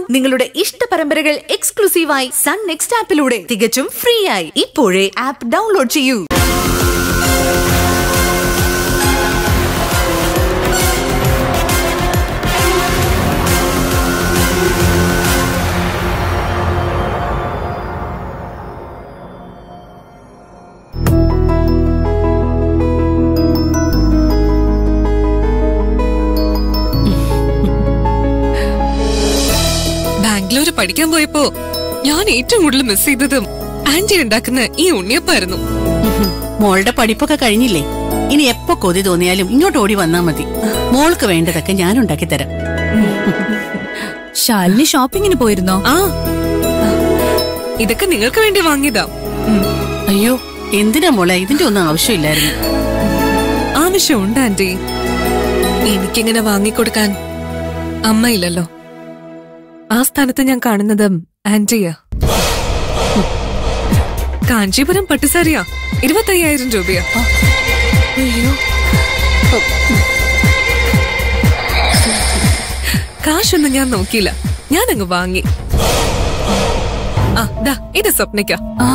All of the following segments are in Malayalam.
നിങ്ങളുടെ ഇഷ്ട പരമ്പരകൾ എക്സ്ക്ലൂസീവായി സൺ നെക്സ്റ്റ് ആപ്പിലൂടെ തികച്ചും ഫ്രീ ആയി ഇപ്പോഴേ ആപ്പ് ഡൗൺലോഡ് ചെയ്യൂ ബാംഗ്ലൂര് പഠിക്കാൻ പോയപ്പോ ഞാൻ ഏറ്റവും കൂടുതൽ മിസ് ചെയ്തതും ആന്റി ഉണ്ടാക്കുന്ന ഈ ഉണ്ണിയപ്പായിരുന്നു മോളുടെ പഠിപ്പൊക്കെ കഴിഞ്ഞില്ലേ ഇനി എപ്പോ കൊതി തോന്നിയാലും ഇങ്ങോട്ട് ഓടി വന്നാ മതി മോൾക്ക് വേണ്ടതൊക്കെ ഞാൻ ഉണ്ടാക്കി തരാം ശാലിനി ഷോപ്പിങ്ങിന് പോയിരുന്നോ ആ ഇതൊക്കെ നിങ്ങൾക്ക് വേണ്ടി വാങ്ങിയതാ ഉം. അയ്യോ എന്തിനാ മോളെ ഇതിന്റെ ഒന്നും ആവശ്യമില്ലായിരുന്നു ആവശ്യമുണ്ട് ആന്റി എനിക്കിങ്ങനെ വാങ്ങിക്കൊടുക്കാൻ അമ്മയില്ലല്ലോ ആ സ്ഥാനത്ത് ഞാൻ കാണുന്നത് ആന്റിയാ കാഞ്ചീപുരം പട്ടുസാരിയാ ഇരുപത്തയ്യായിരം രൂപയാ അയ്യോ കാശൊന്നും ഞാൻ നോക്കിയില്ല ഞാനങ്ങ് വാങ്ങി ആ ദാ ഇത് സ്വപ്നയ്ക്കാ ആ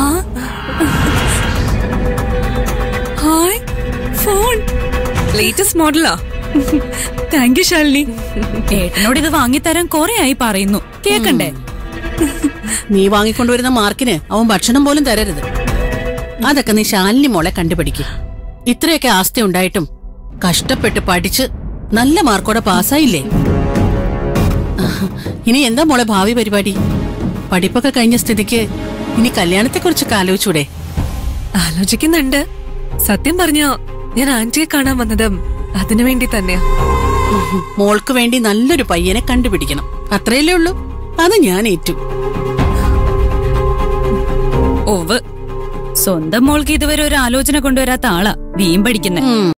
ഹായ് ഫോൺ ലേറ്റസ്റ്റ് മോഡലാ താങ്ക് യു ശാലിനി ഏട്ടനോട് ഇത് വാങ്ങിത്തരാൻ കൊറേ ആയി പറയുന്നു കേക്കണ്ടേ നീ വാങ്ങിക്കൊണ്ടുവരുന്ന മാർക്കിന് അവൻ ഭക്ഷണം പോലും തരരുത് അതൊക്കെ നീ ശാലിനി മോളെ കണ്ടുപിടിക്ക് ഇത്രയൊക്കെ ആസ്തി ഉണ്ടായിട്ടും കഷ്ടപ്പെട്ട് പഠിച്ച് നല്ല മാർക്കോടെ പാസ്സായില്ലേ ആഹ്, ഇനി എന്താ മോളെ ഭാവി പരിപാടി പഠിപ്പൊക്കെ കഴിഞ്ഞ സ്ഥിതിക്ക് ഇനി കല്യാണത്തെക്കുറിച്ചൊക്കെ ആലോചിച്ചൂടെ ആലോചിക്കുന്നുണ്ട് സത്യം പറഞ്ഞ ഞാൻ ആന്റിയെ കാണാൻ വന്നത് അതിനു വേണ്ടി തന്നെയാ ഉം, മോൾക്ക് വേണ്ടി നല്ലൊരു പയ്യനെ കണ്ടുപിടിക്കണം അത്രയല്ലേ ഉള്ളൂ അത് ഞാൻ ഏറ്റു ഓവ് സ്വന്തം മോൾക്ക് ഇതുവരെ ഒരു ആലോചന കൊണ്ടുവരാത്ത ആളാ വീം പഠിക്കുന്നെ ഉം.